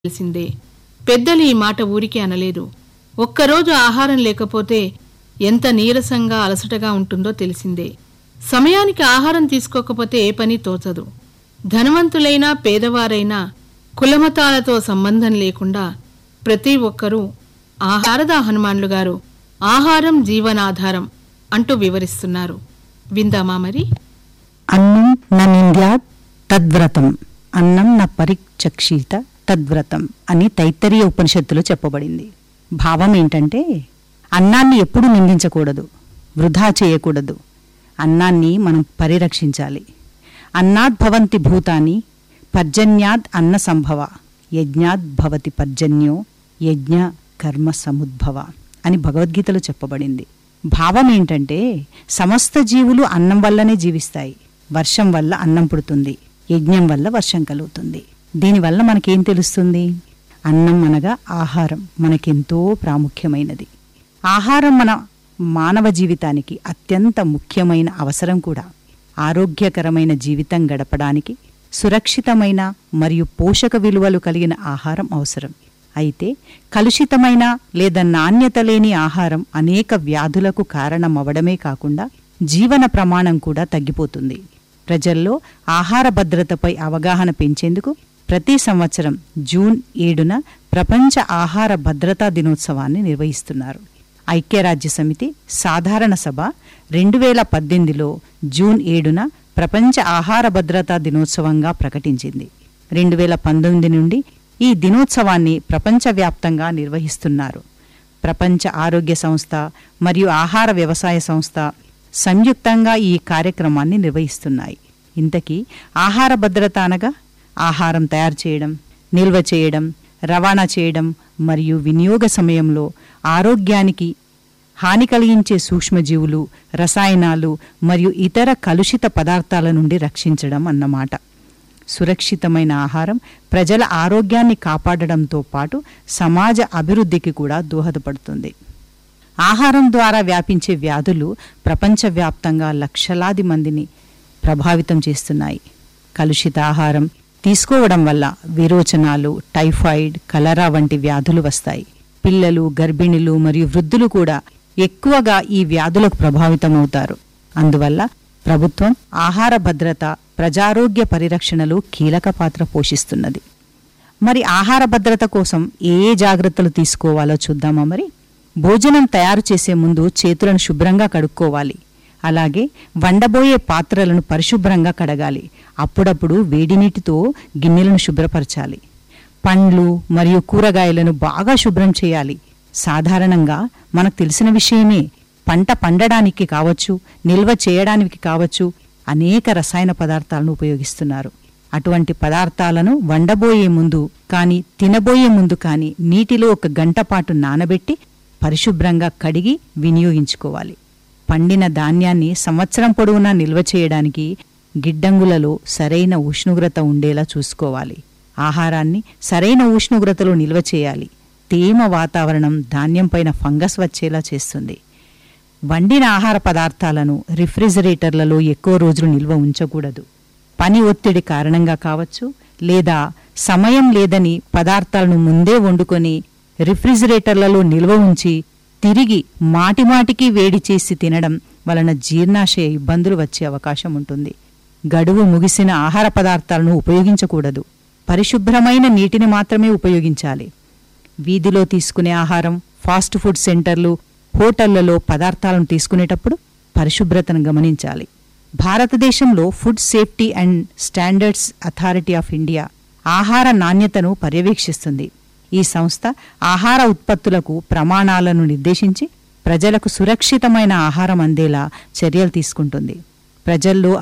తెలిసిందే పెద్దలు ఈ మాట ఊరికే అనలేదు ఒక్కరోజు ఆహారం లేకపోతే ఎంత నీరసంగా అలసటగా ఉంటుందో తెలిసిందే సమయానికి ఆహారం తీసుకోకపోతే ఏ పని తోచదు ధనవంతులైనా పేదవారైనా కులమతాలతో సంబంధం లేకుండా ప్రతి ఒక్కరూ ఆహారదా హనుమాన్లు గారు ఆహారం జీవనాధారం అంటూ వివరిస్తున్నారు విందామా మరి అన్నం న నింద్యాత్ తద్వ్రతం అన్నం న పరిచక్షిత తద్వ్రతం అని తైత్తరీయ ఉపనిషత్తులో చెప్పబడింది భావం ఏంటంటే అన్నాన్ని ఎప్పుడూ నిందించకూడదు వృధా చేయకూడదు అన్నాన్ని మనం పరిరక్షించాలి అన్నాద్ భవంతి భూతాని పర్జన్యాద్ అన్న సంభవ యజ్ఞాద్ భవతి పర్జన్యో యజ్ఞ కర్మ సముద్భవ అని భగవద్గీతలో చెప్పబడింది భావం ఏంటంటే సమస్త జీవులు అన్నం వల్లనే జీవిస్తాయి వర్షం వల్ల అన్నం పుడుతుంది యజ్ఞం వల్ల వర్షం కలుగుతుంది దీనివల్ల మనకేం తెలుస్తుంది అన్నం అనగా ఆహారం మనకెంతో ప్రాముఖ్యమైనది ఆహారం మన మానవ జీవితానికి అత్యంత ముఖ్యమైన అవసరం కూడా ఆరోగ్యకరమైన జీవితం గడపడానికి సురక్షితమైన మరియు పోషక విలువలు కలిగిన ఆహారం అవసరం అయితే కలుషితమైన లేదా నాణ్యత లేని ఆహారం అనేక వ్యాధులకు కారణమవడమే కాకుండా జీవన ప్రమాణం కూడా తగ్గిపోతుంది ప్రజల్లో ఆహార భద్రతపై అవగాహన పెంచేందుకు ప్రతి సంవత్సరం జూన్ ఏడున ప్రపంచ ఆహార భద్రతా దినోత్సవాన్ని నిర్వహిస్తున్నారు ఐక్యరాజ్య సమితి సాధారణ సభ రెండు వేల పద్దెనిమిదిలో జూన్ ఏడున ప్రపంచ ఆహార భద్రతా దినోత్సవంగా ప్రకటించింది రెండు వేల పంతొమ్మిది నుండి ఈ దినోత్సవాన్ని ప్రపంచవ్యాప్తంగా నిర్వహిస్తున్నారు ప్రపంచ ఆరోగ్య సంస్థ మరియు ఆహార వ్యవసాయ సంస్థ సంయుక్తంగా ఈ కార్యక్రమాన్ని నిర్వహిస్తున్నాయి ఇంతకీ ఆహార భద్రత అనగా ఆహారం తయారు చేయడం నిల్వ చేయడం రవాణా చేయడం మరియు వినియోగ సమయంలో ఆరోగ్యానికి హాని కలిగించే సూక్ష్మజీవులు రసాయనాలు మరియు ఇతర కలుషిత పదార్థాల నుండి రక్షించడం అన్నమాట సురక్షితమైన ఆహారం ప్రజల ఆరోగ్యాన్ని కాపాడడంతో పాటు సమాజ అభివృద్ధికి కూడా దోహదపడుతుంది ఆహారం ద్వారా వ్యాపించే వ్యాధులు ప్రపంచవ్యాప్తంగా లక్షలాది మందిని ప్రభావితం చేస్తున్నాయి కలుషిత ఆహారం తీసుకోవడం వల్ల విరోచనాలు టైఫాయిడ్ కలరా వంటి వ్యాధులు వస్తాయి పిల్లలు గర్భిణులు మరియు వృద్ధులు కూడా ఎక్కువగా ఈ వ్యాధులకు ప్రభావితమవుతారు అందువల్ల ప్రభుత్వం ఆహార భద్రత ప్రజారోగ్య పరిరక్షణలో కీలక పాత్ర పోషిస్తున్నది మరి ఆహార భద్రత కోసం ఏ ఏ జాగ్రత్తలు తీసుకోవాలో చూద్దామా మరి భోజనం తయారు చేసే ముందు చేతులను శుభ్రంగా కడుక్కోవాలి అలాగే వండబోయే పాత్రలను పరిశుభ్రంగా కడగాలి అప్పుడప్పుడు వేడి నీటితో గిన్నెలను శుభ్రపరచాలి పండ్లు మరియు కూరగాయలను బాగా శుభ్రం చేయాలి సాధారణంగా మనకు తెలిసిన విషయమే పంట పండడానికి కావచ్చు నిల్వ చేయడానికి కావచ్చు అనేక రసాయన పదార్థాలను ఉపయోగిస్తున్నారు అటువంటి పదార్థాలను వండబోయే ముందు కానీ తినబోయే ముందు కానీ నీటిలో ఒక గంట పాటు నానబెట్టి పరిశుభ్రంగా కడిగి వినియోగించుకోవాలి పండిన ధాన్యాన్ని సంవత్సరం పొడవునా నిల్వ చేయడానికి గిడ్డంగులలో సరైన ఉష్ణోగ్రత ఉండేలా చూసుకోవాలి ఆహారాన్ని సరైన ఉష్ణోగ్రతలో నిల్వ చేయాలి తేమ వాతావరణం ధాన్యం పైన ఫంగస్ వచ్చేలా చేస్తుంది వండిన ఆహార పదార్థాలను రిఫ్రిజిరేటర్లలో ఎక్కువ రోజులు నిల్వ ఉంచకూడదు పని ఒత్తిడి కారణంగా కావచ్చు లేదా సమయం లేదని పదార్థాలను ముందే వండుకొని రిఫ్రిజిరేటర్లలో నిల్వ ఉంచి తిరిగి మాటిమాటికి వేడి చేసి తినడం వలన జీర్ణాశయ ఇబ్బందులు వచ్చే అవకాశం ఉంటుంది గడువు ముగిసిన ఆహార పదార్థాలను ఉపయోగించకూడదు పరిశుభ్రమైన నీటిని మాత్రమే ఉపయోగించాలి వీధిలో తీసుకునే ఆహారం ఫాస్ట్ ఫుడ్ సెంటర్లు హోటళ్లలో పదార్థాలను తీసుకునేటప్పుడు పరిశుభ్రతను గమనించాలి భారతదేశంలో food safety and standards authority of India ఆహార నాణ్యతను పర్యవేక్షిస్తుంది ఈ సంస్థ ఆహార ఉత్పత్తులకు ప్రమాణాలను నిర్దేశించి ప్రజలకు సురక్షితమైన ఆహారం అందేలా చర్యలు తీసుకుంటుంది ప్రజల్లో